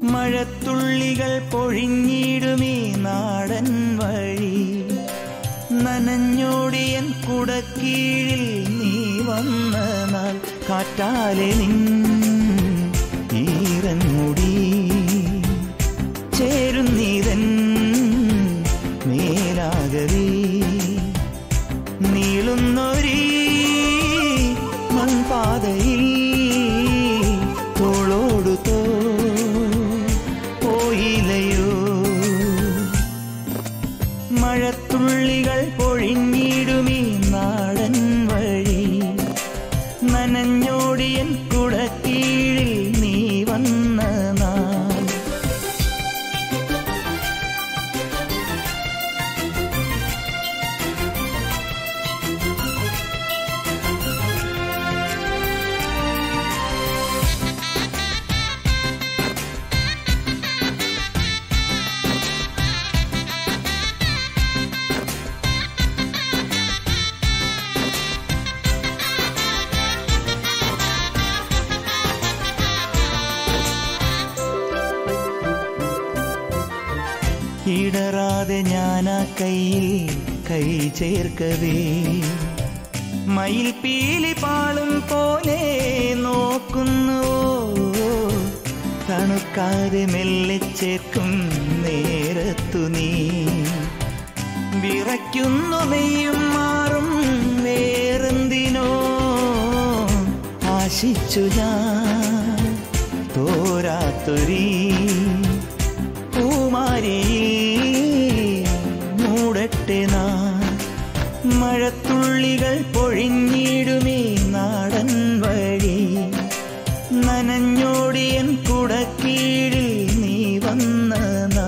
മഴത്തുള്ളികൾ പൊഴിഞ്ഞിടുമീ നാടൻ വഴി നനഞ്ഞോടിയൻ കുടക്കീഴിൽ നീ വന്ന നാൾ കാറ്റാലെ നിൻ ഈറൻ മുടി ചേരുന്നീതൻ മേലാകവേ നീളുന്നൊരീ മൺപാതയിൽ തോളോടു തോ പോയില്ലയോ മഴത്തുള്ളികൾ പൊഴിഞ്ഞിടുമീ നാടൻ വഴി നനഞ്ഞോടിയൻ കുടക്കീഴിൽ നീ വന്ന നാൾ ഇടറാതെ ഞാനാ കയ്യിൽ കൈ ചേർക്കവേ മയിൽ പീലി പാളും പോലെ നോക്കുന്നുവോ തണുക്കാതെ മെല്ലെ ചേർക്കും നേരത്തു നീ വിറയ്ക്കുന്നു നെയ്യും മാറും വേറെന്തിനോ ആശിച്ചു ഞാൻ തോരാത്തൊരീ പൂമാരി മൂടട്ടെ നാ മഴത്തുള്ളികൾ പൊഴിഞ്ഞിടുമീ നാടൻ വഴി നനഞ്ഞോടിയൻ കുടക്കീഴിൽ നീ വന്ന നാ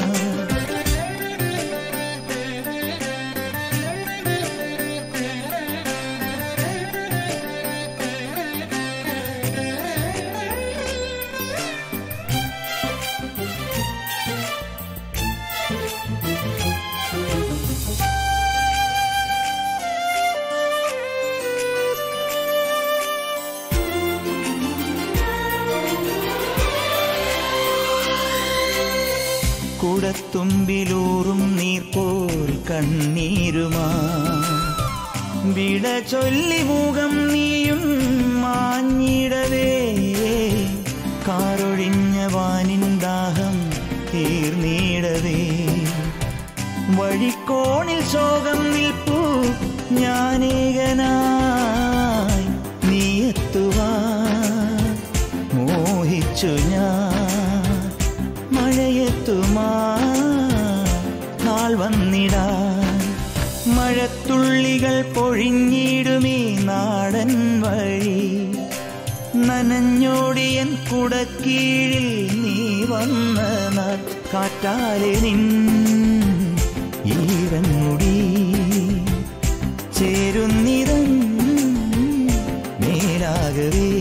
കുടത്തുമ്പിലൂറും നീർപോൽ കണ്ണീരുമാ വിട ചൊല്ലി മുഖം നീയും മാഞ്ഞിടവേ കാറൊഴിഞ്ഞ വാനിൻ ദാഹം തീർന്നിടവേ വഴിക്കോണിൽ ശോകം നിൽപ്പു ഞാനേകനായി നീ എത്തുവാ മോഹിച്ചു ഞാൻ മഴയെത്തുമാ നാൾ വന്നിടാൻ മഴത്തുള്ളികൾ പൊഴിഞ്ഞിടുമീ നാടൻ വഴി നനഞ്ഞോടിയൻ കുടക്കീഴിൽ നീ വന്ന നാൾ കാറ്റാലെ നിൻ ഈറൻ മുടി ചേരുന്നിതൻ മേലാകവേ